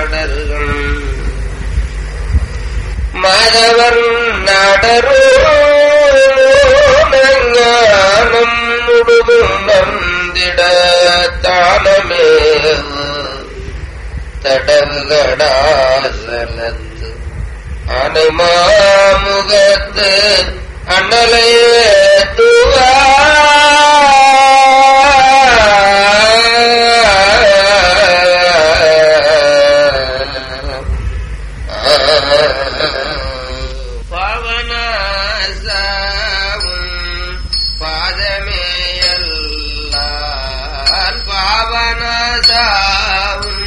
மாடர்கள் மாதவர் நாடரோ ஞானம் முழுதும் நந்திட தானமே தடங்கடாசலத்து அனைமாமுகத்து அண்ணலையே துவா பாவனாசாவும் பாதமேயல்லால் பாவனாசாவும்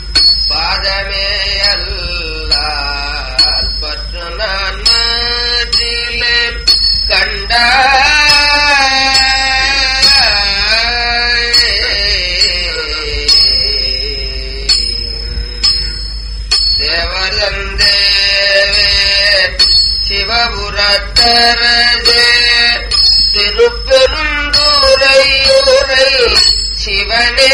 பாதமேயல்லால் பற்று நான் மதிலே கண்டாய் தேவரந்தேவே சிவபுரத்தரதே திருப்பெருந்துரையூரை சிவனே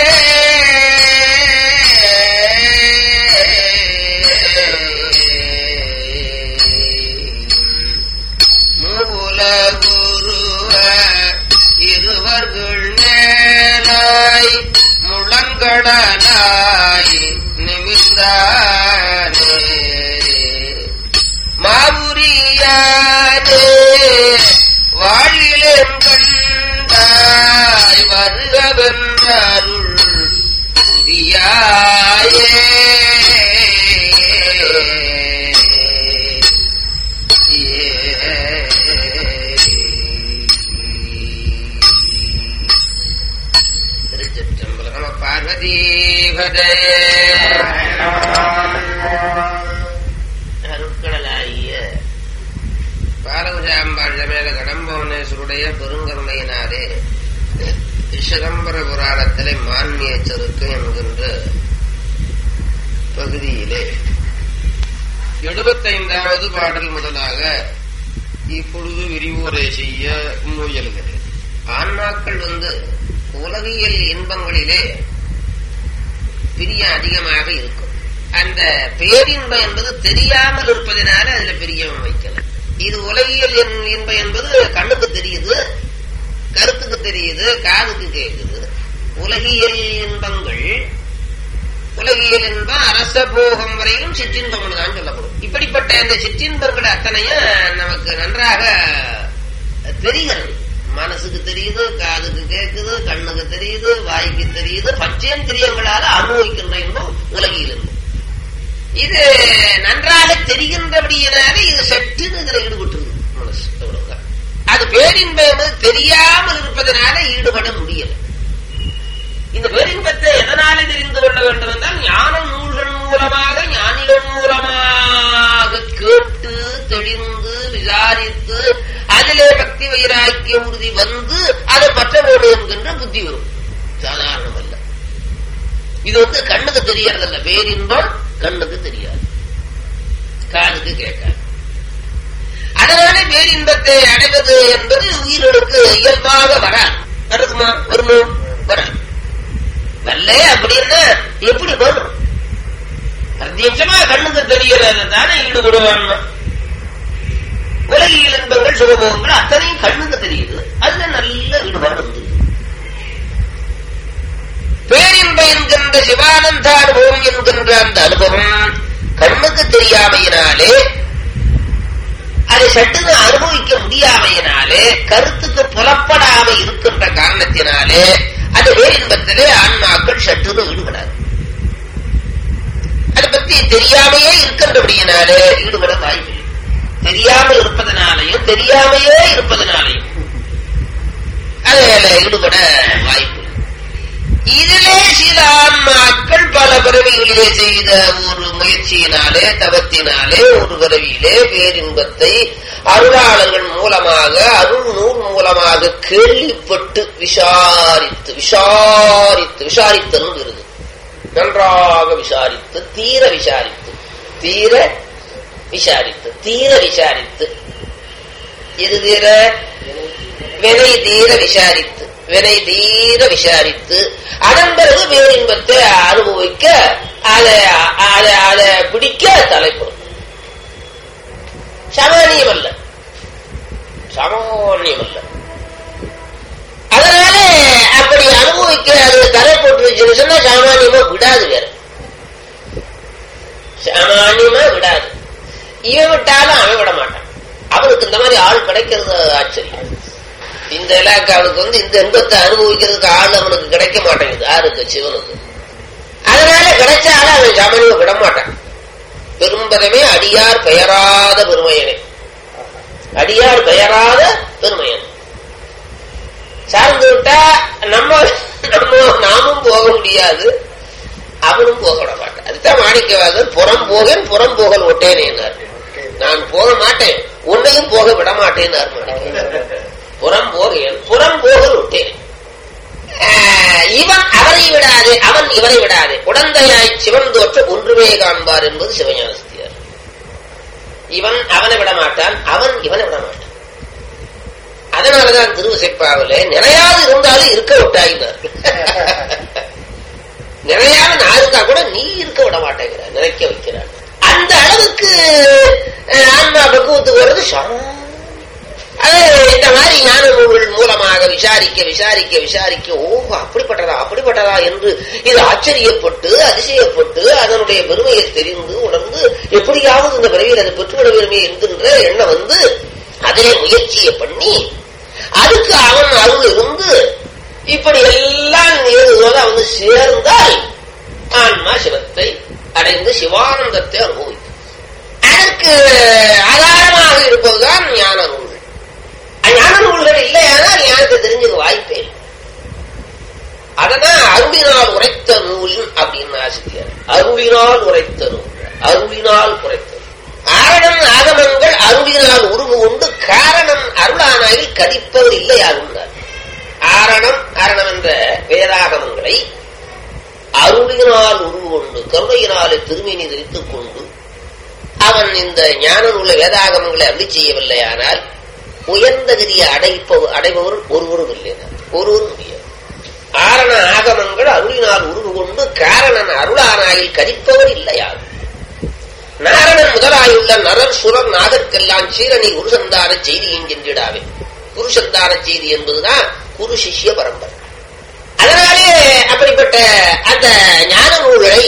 மூலகுருவ இருவர்கள் நேராய் முழங்கடனாய் நிமிர்ந்தானே மாபுரியானே வாழிலேன் கண்டாய் வருகவென்றருள் புரியாயே திருச்சிற்றம்பலம் நம பார்வதீபதே அருட்கடலாகிய பாலகுஜாம்பாள் மேல கடம்பவனேஸ்வருடைய பெருங்கருணையினாலே சிதம்பர புராணத்திலே மான்மிய செருக்கு என்கின்ற பகுதியிலே எழுபத்தைந்தாவது பாடல் முதலாக இப்பொழுது விரிவுரை செய்ய முயல்கிறேன் ஆன்மாக்கள் வந்து உலகியல் இன்பங்களிலே பிரியம் அதிகமாக இருக்கும் அந்த பேரின்பம் என்பது தெரியாமல் இருப்பதனால அதுல பிரியம் வைக்கல இது உலகியல் இன்- இன்பம் என்பது கண்ணுக்கு தெரியுது கருத்துக்கு தெரியுது காதுக்கு கேட்குது உலகியல் இன்பங்கள் உலகியல் இன்பம் அரச போகம் வரையிலும் சிற்றின்பங்கள் தான் சொல்லப்படும் இப்படிப்பட்ட இந்த சிற்றின்பங்கள் அத்தனையும் நமக்கு நன்றாக தெரிகிறது மனசுக்கு தெரியுது காதுக்கு கேட்குது கண்ணுக்கு தெரியுது வாய்க்கு தெரியுது பச்சேந்திரியங்களால அனுபவிக்கின்ற இன்பம் உலகியல் இன்பம் இது நன்றாக தெரிகின்றபடியினால இது சற்றுன்னு இதுல ஈடுபட்டு மனசு அவ்வளவுதான் அது பேரின்பம் என்பது தெரியாமல் இருப்பதனால ஈடுபட முடியல இந்த பேரின்பத்தை எதனால தெரிந்து கொள்ள வேண்டும் என்றால் ஞான நூல்கள் மூலமாக ஞானிகள் மூலமாக கேட்டு தெளிந்து விசாரித்து அதிலே பக்தி வைராக்கிய உறுதி வந்து அதை மற்றவோடு என்கின்ற புத்தி வரும் சாதாரணம் அல்ல இது வந்து கண்ணுக்கு தெரியறதல்ல பேரின்பம் கண்ணுக்கு தெரியாது காதுக்கு கேட்காது அதனால பேரின்பத்தை அடைவது என்பது உயிர்களுக்கு இயல்பாக வராது வருதுமா வருமோ வராது வரல அப்படின்னா எப்படி வரும் பிரத்யட்சமா கண்ணுக்கு தெரியறது தானே ஈடுபடுவான் உலகியல் இன்பங்கள் சுகபோகங்கள் அத்தனையும் கண்ணுக்கு தெரியுது அதுல நல்ல ஈடுபாடு வந்து பேரின்ப என்கின்ற சிவானந்த அனுபவம் என்கின்ற அந்த அனுபவம் கண்ணுக்கு தெரியாமையினாலே அதை சட்டுன்னு அனுபவிக்க முடியாமையினாலே கருத்துக்கு புலப்படாம இருக்கின்ற காரணத்தினாலே அது பேரின்பத்திலே ஆன்மாக்கள் சட்டுன்னு ஈடுபடாது அதை பத்தி தெரியாமையே இருக்கின்றபடியினாலே ஈடுபட வாய்ப்பு தெரியாமல் இருப்பதனாலையும் தெரியாமையே இருப்பதனாலையும் அதில் ஈடுபட வாய்ப்பு இதிலே சில ஆன்மாக்கள் பல பிறவிகளிலே செய்த ஒரு முயற்சியினாலே தவத்தினாலே ஒரு பிறவியிலே பேரின்பத்தை அருளாளர்கள் மூலமாக அருள் நூல் மூலமாக கேள்விப்பட்டு விசாரித்து விசாரித்து விசாரித்தல் விருது நன்றாக விசாரித்து தீர விசாரித்து தீர விசாரித்து தீர விசாரித்து இது தீர வினை தீர விசாரித்து வினை தீர விசாரித்து அதன் பிறகு பேரின்பத்தை அனுபவிக்க அதை அதை அதை பிடிக்க தலைப்படும் சாமானியம் அல்ல சாமானியம் அல்ல அதனால அப்படி அனுபவிக்க அது தலை போட்டுருச்சுன்னு சொன்னா சாமானியமா விடாது வேற சாமானியமா விடாது இவன் விட்டாலும் அவன் விட மாட்டான் அவனுக்கு இந்த மாதிரி ஆள் கிடைக்கிறது ஆச்சரியம் இந்த இலாக்காவுக்கு வந்து இந்த இன்பத்தை அனுபவிக்கிறதுக்கு ஆள் அவனுக்கு கிடைக்க மாட்டேங்குது யாருக்கு சிவனுக்கு அதனால கிடைச்சாலும் அவன் சாமானியம் விட மாட்டான் பெரும்பதமே அடியார் பெயராத பெருமையனே அடியார் பெயராத பெருமையன் சார்ந்து விட்டா நம்ம நம்ம நாமும் போக முடியாது அவனும் போக விட மாட்டான் அதுதான் மாணிக்கவாதன் புறம் போகன் புறம் போகல் ஒட்டேனேனார் நான் போக மாட்டேன் உன்னையும் போக விட மாட்டேனார் புறம் போகேன் புறம் போகல் ஒட்டேன் இவன் அவரை விடாது அவன் இவரை விடாது உடந்தையாய் சிவன் தோற்ற ஒன்றுமே காண்பார் என்பது சிவஞானஸ்தியார் இவன் அவனை விட மாட்டான் அவன் இவனை விட மாட்டான் அதனாலதான் திருவிசைப்பாவில நினையாது இருந்தாலும் இருக்க விட்டாயினார் நினையாத நான் இருக்கா கூட நீ இருக்க விட மாட்டேங்கிற நினைக்க வைக்கிறான் அந்த அளவுக்கு ஆன்மா பக்குவத்துக்கு வருது அது இந்த மாதிரி ஞான நூல்கள் மூலமாக விசாரிக்க விசாரிக்க விசாரிக்க ஓ அப்படிப்பட்டதா அப்படிப்பட்டதா என்று இது ஆச்சரியப்பட்டு அதிசயப்பட்டு அதனுடைய பெருமையை தெரிந்து உணர்ந்து எப்படியாவது இந்த பிறவியில் அதை பெற்றுவிட வேண்டுமே என்கின்ற எண்ணம் வந்து அதிலே முயற்சியை பண்ணி அதுக்கு அவன் அருள் இருந்து இப்படி எல்லாம் ஏதுவதை வந்து சேர்ந்தால் ஆன்மா சிவத்தை அடைந்து சிவானந்தத்தை அனுபவிக்கும் அதற்கு ஆதாரமாக இருப்பதுதான் ஞான நூல்கள் ஞான நூல்கள் இல்லையானால் ஞானத்தை தெரிஞ்சுக்க வாய்ப்பே இல்லை அததான் அருளினால் உரைத்த நூல் அப்படின்னு ஆசிரியர் அருளினால் உரைத்த நூல் அருளினால் உரைத்த ஆரணம் ஆகமங்கள் அருளினால் உருவு உண்டு காரணம் அருளானாயில் கதிப்பவர் இல்லையாகுன்னார் ஆரணம் ஆரணம் என்ற வேதாகமங்களை அருளினால் உருவு கொண்டு கருணையினாலே திருமீனி தரித்துக் கொண்டு அவன் இந்த ஞான நூல வேதாகமங்களை அருளி செய்யவில்லையானால் உயர்ந்த கதியை அடைப்பவர் அடைபவர் ஒருவரும் இல்லை ஒருவரும் முடியாது ஆரண ஆகமங்கள் அருளினால் உருவு கொண்டு காரணன் அருளானாயில் கதிப்பவர் இல்லையாது நாரணன் முதலாயுள்ள நரர் சுரர் நாகர்க்கெல்லாம் சீரணி குருசந்தான செய்தி என்கின்றாவே குருசந்தான செய்தி என்பதுதான் குரு சிஷ்ய பரம்பரை அதனாலே அப்படிப்பட்ட அந்த ஞான நூல்களை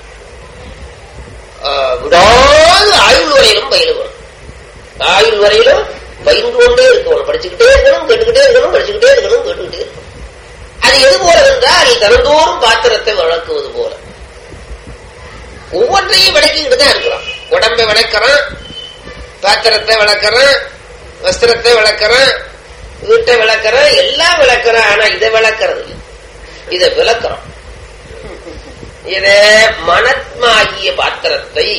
விடாது ஆயுள் வரையிலும் பயிலுவன் ஆயுள் வரையிலும் பயின்று கொண்டே இருக்கணும் படிச்சுக்கிட்டே இருக்கணும் கேட்டுக்கிட்டே இருக்கணும் படிச்சுக்கிட்டே இருக்கணும் கேட்டுக்கிட்டே இருக்கணும் அது எது போல என்றால் தினந்தோறும் பாத்திரத்தை வளர்க்குவது போல ஒவ்வொன்றையும் விளக்கிக்கிட்டு தான் இருக்கிறோம் உடம்பை விளக்குறான் பாத்திரத்தை விளக்குறான் வஸ்திரத்தை விளக்குறான் வீட்டை விளக்குறான் எல்லாம் விளக்குறான் ஆனா இதை விளக்குறது இல்லை இதை விளக்குறோம் இத மனத்மாகிய பாத்திரத்தை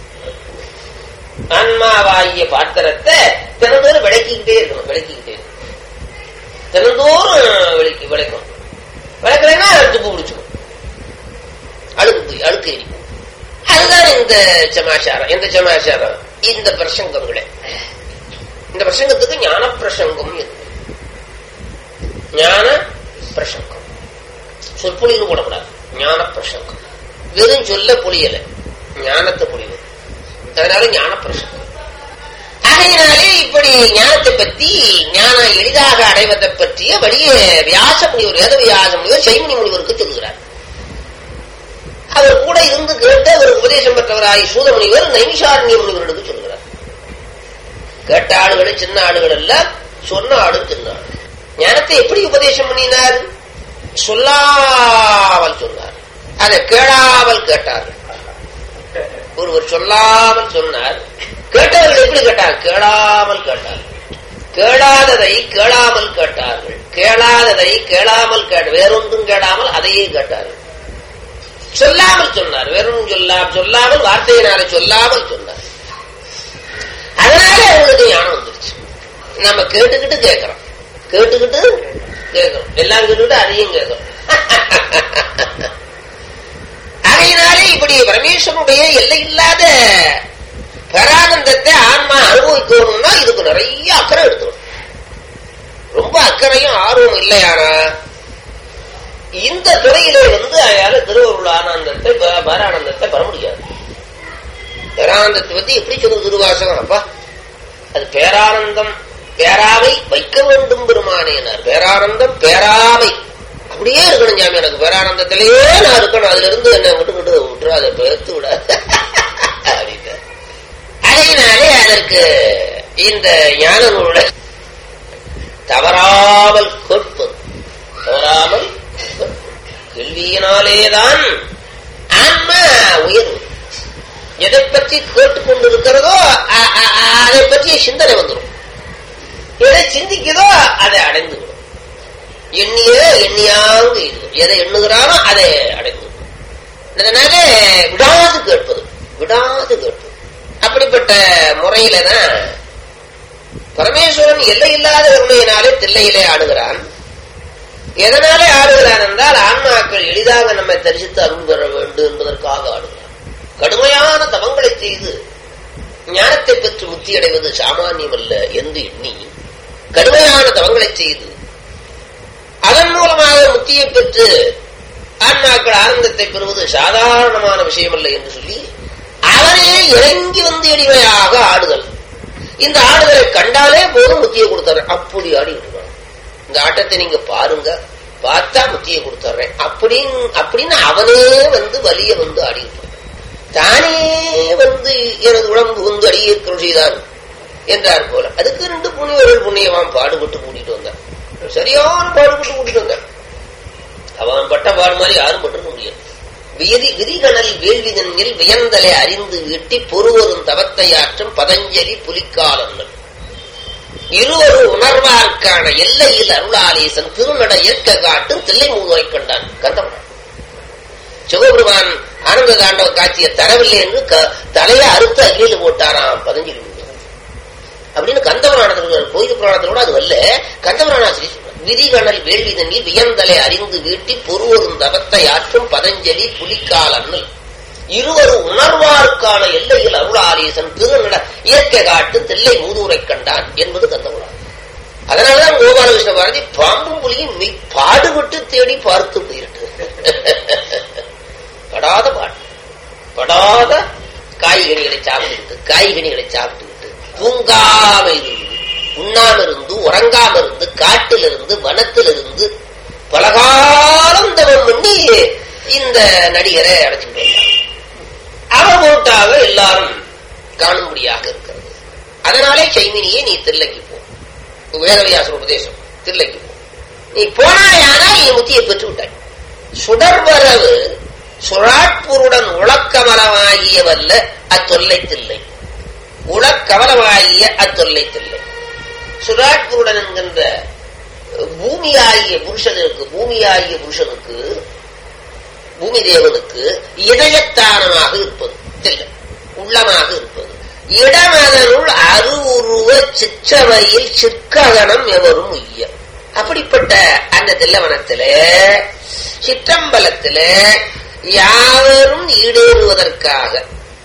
ஆன்மாவாகிய பாத்திரத்தை தினந்தோறும் விளக்கிக்கிட்டே இருக்கணும் விளக்கிக்கிட்டே இருக்கணும் தினந்தோறும் விளக்கி விளக்கணும் விளக்கலைன்னா துப்பு பிடிச்சிக்கும் அழுக்கு போய் அழுக்கு எரிக்கும் அதுதான் இந்த சமாச்சாரம் எந்த சமாச்சாரம் இந்த பிரசங்கங்களே இந்த பிரசங்கத்துக்கு ஞான பிரசங்கம் இருக்கு ஞான பிரசங்கம் சொற்பொழிவு போடக்கூடாது ஞான பிரசங்கம் வெறும் சொல்ல புரியல ஞானத்தை புரியுது அதனால ஞான பிரசங்கம் ஆகையினாலே இப்படி ஞானத்தை பற்றி ஞானம் எளிதாக அடைவதை பற்றிய வழிய வியாச முனிவர் வேத வியாச முனிவர் சைமணி முனிவருக்கு சொல்லுகிறார் அவர் கூட இருந்து கேட்டு அவர் உபதேசம் பெற்றவராய் சூத முனிவர் நைமிஷாரண்ய முனிவர்களுக்கு சொல்லுகிறார் கேட்ட ஆளுகளை சின்ன ஆளுகள் அல்ல சொன்ன ஆடு சின்ன ஆடு ஞானத்தை எப்படி உபதேசம் பண்ணினார் சொல்லாமல் சொன்னார் அதை கேளாமல் கேட்டார்கள் ஒருவர் சொல்லாமல் சொன்னார் கேட்டவர்கள் எப்படி கேட்டார் கேளாமல் கேட்டார்கள் கேளாததை கேளாமல் கேட்டார்கள் கேளாததை கேளாமல் கேட்ட வேறொன்றும் கேளாமல் அதையே கேட்டார்கள் சொல்லாமல் சொன்னார் வேறொன்றும் சொல்லா சொல்லாமல் வார்த்தையினால சொல்லாமல் சொன்னார் அதனால அவங்களுக்கு ஞானம் வந்துருச்சு நம்ம கேட்டுக்கிட்டு கேட்கிறோம் கேட்டுக்கிட்டு கேட்கிறோம் எல்லாம் கேட்டுக்கிட்டு அதையும் கேட்கிறோம் அதையினாலே இப்படி பரமேஸ்வரனுடைய எல்லை இல்லாத பேரானந்தத்தை ஆன்மா அனுபவிக்கணும்னா இதுக்கு நிறைய அக்கறை எடுத்துக்கணும் ரொம்ப அக்கறையும் ஆர்வம் இல்லையானா இந்த துறையிலே வந்து அயால திருவருள் ஆனந்தத்தை பேரானந்தத்தை பேரானந்தத்தை பத்தி எப்படி சொல்லுது திருவாசகம் அப்பா அது பேரானந்தம் பேராவை வைக்க வேண்டும் பெருமானேனார் பேரானந்தம் பேராவை அப்படியே இருக்கணும் சாமி எனக்கு பேரானந்தத்திலேயே நான் இருக்கணும் அதுல இருந்து என்ன விட்டு விட்டு விட்டுரு அதை பேர்த்து விட அப்படின்ட்டு அதனாலே அதற்கு இந்த ஞான நூலை தவறாமல் கேட்பது தவறாமல் கேட்பது. கேள்வியினாலேதான் ஆன்மா உயர்வு எதை பற்றி கேட்டுக்கொண்டிருக்கிறதோ அ- அ- அ- அதை பற்றிய சிந்தனை வந்துடும் எதை சிந்திக்குதோ அதை அடைந்து விடும் எண்ணிய எண்ணியாங்க இது எதை எண்ணுகிறானோ அதை அடைந்து விடும் அதனால விடாது கேட்பது விடாது கேட்பது அப்படிப்பட்ட முறையில தான் பரமேஸ்வரன் எல்லையில்லாத கருணையினாலே தில்லையிலே ஆடுகிறான் எதனாலே ஆடுகிறான் என்றால் ஆன்மாக்கள் எளிதாக நம்மை தரிசித்து அருள் பெற வேண்டும் என்பதற்காக ஆடுகிறான் கடுமையான தவங்களை செய்து ஞானத்தை பெற்று முக்தி அடைவது சாமானியம் அல்ல என்று எண்ணி கடுமையான தவங்களை செய்து அதன் மூலமாக முக்தியை பெற்று ஆன்மாக்கள் ஆனந்தத்தை பெறுவது சாதாரணமான விஷயம் அல்ல என்று சொல்லி அவனே இறங்கி வந்து எளிமையாக ஆடுதல் இந்த ஆடுதலை கண்டாலே போதும் முத்தியை கொடுத்தாரு அப்படி ஆடி விடுவான் இந்த ஆட்டத்தை நீங்க பாருங்க பார்த்தா முத்தியை கொடுத்துறேன் அப்படின்னு அப்படின்னு அவனே வந்து வலிய வந்து ஆடி விடுவான் தானே வந்து எனது உடம்பு வந்து அடியே செய்தான் என்றார் போல அதுக்கு ரெண்டு புண்ணியவர்கள் புண்ணியவான் பாடுபட்டு கூட்டிட்டு வந்தான் சரியான பாடுபட்டு கூட்டிட்டு வந்தான் அவன் பட்ட பாடு மாதிரி யாரும் பட்டிருக்க முடியாது விதி விதிகணல் வேள்விதனில் வியந்தலை அறிந்து வீட்டி பொறுவரும் தவத்தை ஆற்றும் பதஞ்சலி புலிக்காலங்கள் இருவரு உணர்வார்க்கான எல்லையில் அருளாலேசன் திருநட ஏற்க காட்டும் தில்லை மூதுரை கண்டான் கந்தமன் சிவபெருமான் ஆனந்த தாண்டவ காட்சியை தரவில்லை என்று க- தலையை அறுத்து அகில போட்டாராம் பதஞ்சலி முனிவர். அப்படின்னு கந்தபுராணத்தில் கோயில் புராணத்தோட அது வரல கந்தபுராணாசிரி விதிகணல் வேள்விதனில் வியந்தலை அறிந்து வீட்டி பொறுவரும் தவத்தை ஆற்றும் பதஞ்சலி புலிக்கால் அண்ணல் இருவரு உணர்வார்க்கான எல்லையில் அருளாரீசன் திருநட இயற்கை காட்டு தில்லை மூதூரை கண்டான் என்பது கந்தபுராணம் அதனாலதான் கோபாலகிருஷ்ண பாரதி பாம்பும் புலியும் மெய் பாடுபட்டு தேடி பார்த்து போயிருக்கு படாத பாட்டு படாத காய்கனிகளை சாப்பிட்டுக்கிட்டு காய்கனிகளை சாப்பிட்டுக்கிட்டு தூங்காம இருந்து உண்ணாம இருந்து உறங்காம இருந்து காட்டில் இருந்து வனத்தில் இருந்து பலகாலம் தவம் பண்ணி இந்த நடிகரை அடைச்சிட்டு வந்தார் அவர் பொருட்டாக எல்லாரும் காணும்படியாக இருக்கிறது அதனாலே சைமினியே நீ தில்லைக்கு போ வேதவியாசர் உபதேசம் தில்லைக்கு போ நீ போனாயானால் நீ முத்தியை பெற்று விட்டாய் சுடர்வரவு சுழாட்புருடன் உளக்கமலமாகிய வல்ல அத்தொல்லை தில்லை உளக்கமலமாகிய அத்தொல்லை தில்லை சுழாட்புருடன் என்கின்ற பூமியாகிய புருஷனுக்கு பூமியாகிய புருஷனுக்கு பூமி தேவனுக்கு இதயத்தானமாக இருப்பது தில்லை உள்ளமாக இருப்பது இடமதனுள் அருவுருவ சிற்றவையில் சிற்ககணம் எவரும் உய்ய அப்படிப்பட்ட அந்த தில்லவனத்திலே சிற்றம்பலத்திலே யாவரும் ஈடேறுவதற்காக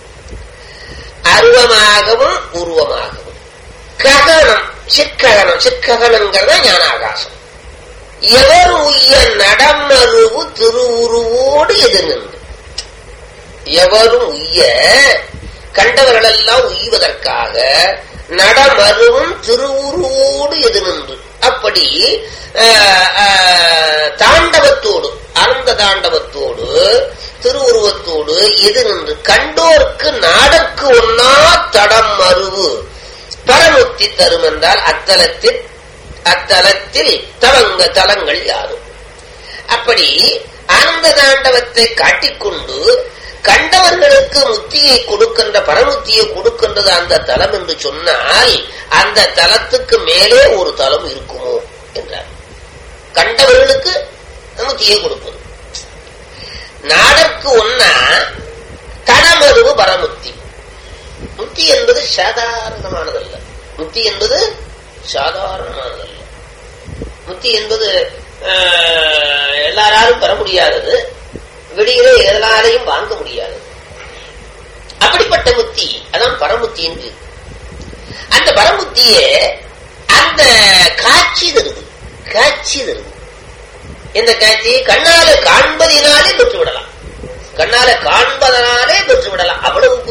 அருவமாகவும் உருவமாகவும் ககனம் சிற்ககனம் சிற்ககனங்கிறத ஞானாகாசம் எவர் உய்ய நடமருவு திருவுருவோடு எதிர் நின்று எவரும் உய்ய கண்டவர்களெல்லாம் உய்வதற்காக நடமருவும் திருவுருவோடு எது நின்று அப்படி ஆஹ், ஆஹ், தாண்டவத்தோடு ஆனந்த தாண்டவத்தோடு திருவுருவத்தோடு எது நின்று கண்டோர்க்கு நாடற்கு ஒன்னா தடம் மருவு பரமுத்தி தரும் என்றால் அத்தலத்தில் அத்தலத்தில் தலங்க தலங்கள் யாரும் அப்படி ஆனந்த தாண்டவத்தை காட்டிக்கொண்டு கண்டவர்களுக்கு முத்தியை கொடுக்கின்ற பரமுத்தியை கொடுக்கின்றது அந்த தலம் என்று சொன்னால் அந்த தலத்துக்கு மேலே ஒரு தலம் இருக்குமோ என்றார் கண்டவர்களுக்கு முத்தியை கொடுப்பது நாடற்கு ஒன்னா தடமருவு பரமுத்தி முத்தி என்பது சாதாரணமானதல்ல முத்தி என்பது சாதாரணமானதல்ல முத்தி என்பது ஆஹ், எல்லாராலும் பெற முடியாதது வெளியிலே எல்லாரையும் வாங்க முடியாதது அப்படிப்பட்ட முத்தி அதான் பரமுத்தி என்று அந்த பரமுத்தியே அந்த காட்சி தருது காட்சி தருது இந்த காட்சி கண்ணால காண்பதினாலே பெற்று விடலாம் கண்ணால காண்பதனாலே பெற்று விடலாம் அவ்வளவு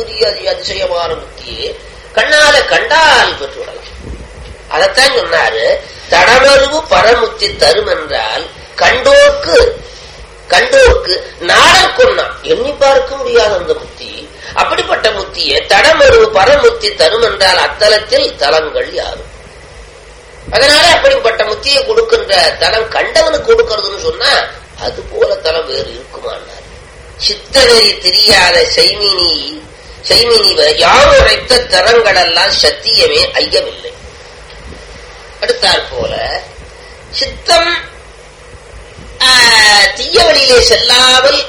பெரிய அதி- அதிசயமான முக்தியை கண்ணால கண்டால் பெற்றுவிடலாம் அதைத்தான் சொன்னாரு தடமருவு பரமுத்தி தரும் என்றால் கண்டோர்க்கு கண்டோர்க்கு நாடற்கொன்னா எண்ணி பார்க்க முடியாத அந்த முத்தி அப்படிப்பட்ட முத்தியை தடமருவு பரமுத்தி தரும் என்றால் அத்தலத்தில் தலங்கள் யாரும் அதனால அப்படிப்பட்ட முத்தியை கொடுக்கின்ற தலம் கண்டவனுக்கு கொடுக்கறதுன்னு சொன்னா அது போல தலம் வேறு இருக்குமானார் சித்தநெறி தெரியாத செய்மினி செய்மினி யார் உரைத்த தரங்களெல்லாம் சத்தியமே ஐயமில்லை அடுத்தாற் போல சித்தம் ஆ, தீய வழியிலே செல்லாமல்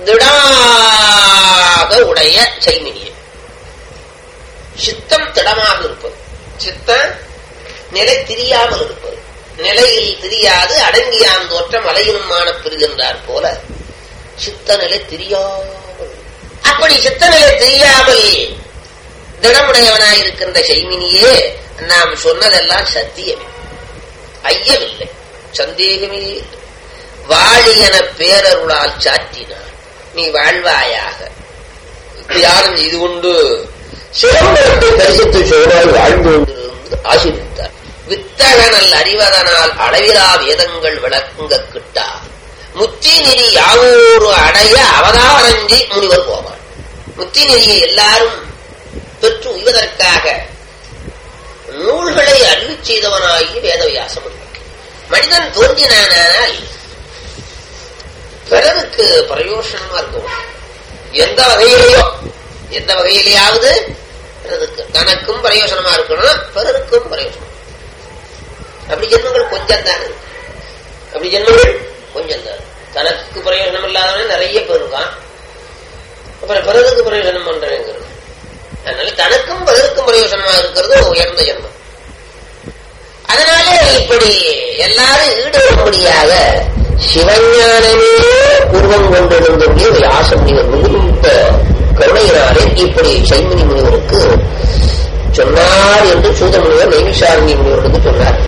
திடாக உடைய செய்மினியை சித்தம் திடமாக இருப்பது சித்தம் நிலை திரியாமல் இருப்பது நிலையில் திரியாது அடங்கியான் தோற்றம் அலையினுமான பெறுகின்றார் போல சித்த நிலை திரியாமல் அப்படி சித்த நிலை தெரியாமல் திடமுடையவனாயிருக்கின்ற செய்மினியே நாம் சொன்னதெல்லாம் சத்தியமே ஐயமில்லை சந்தேகமே இல்லை வாழியன பேரருளால் சாற்றினார் நீ வாழ்வாயாக தியானம் செய்து கொண்டு சிவபெருமானை தரிசித்து சோழால் வாழ்ந்து கொண்டிருந்து ஆசீர்வித்தார் வித்தகனல் அறிவதனால் அளவிலா வேதங்கள் விளங்க கிட்டா முத்தி நெறி யாவூரு அடைய அவதாரஞ்சி முனிவர் போவான் முத்தி நெறியை எல்லாரும் பெற்று உய்வதற்காக நூல்களை அருளி செய்தவனாகி வேதவியாசம் மனிதன் தோன்றினானால் பிறருக்கு பிரயோசனமா இருக்கும் எந்த வகையிலேயோ எந்த வகையிலேயாவது பிறருக்கு தனக்கும் பிரயோசனமா இருக்கணும் பிறருக்கும் பிரயோசனம் அப்படி ஜென்மங்கள் கொஞ்சம் தானே அப்படி ஜென்மங்கள் கொஞ்சம் தான் தனக்கு பிரயோஜனம் இல்லாதவனே நிறைய பேர் இருக்கான் அப்புறம் பிறருக்கு பிரயோஜனம் பண்றேங்கிறது அதனால தனக்கும் பிறருக்கும் பிரயோஜனமா இருக்கிறது உயர்ந்த ஜென்மம் அதனால இப்படி எல்லாரும் ஈடுபடும்படியாக சிவஞானமே உருவம் கொண்டிருந்தபடியே வியாசம் நீங்கள் மிகுந்த கருணையினாலே இப்படி சைமினி முனிவருக்கு சொன்னார் என்று சூத முனிவர் நைமிஷாரணி முனிவருக்கு சொன்னார்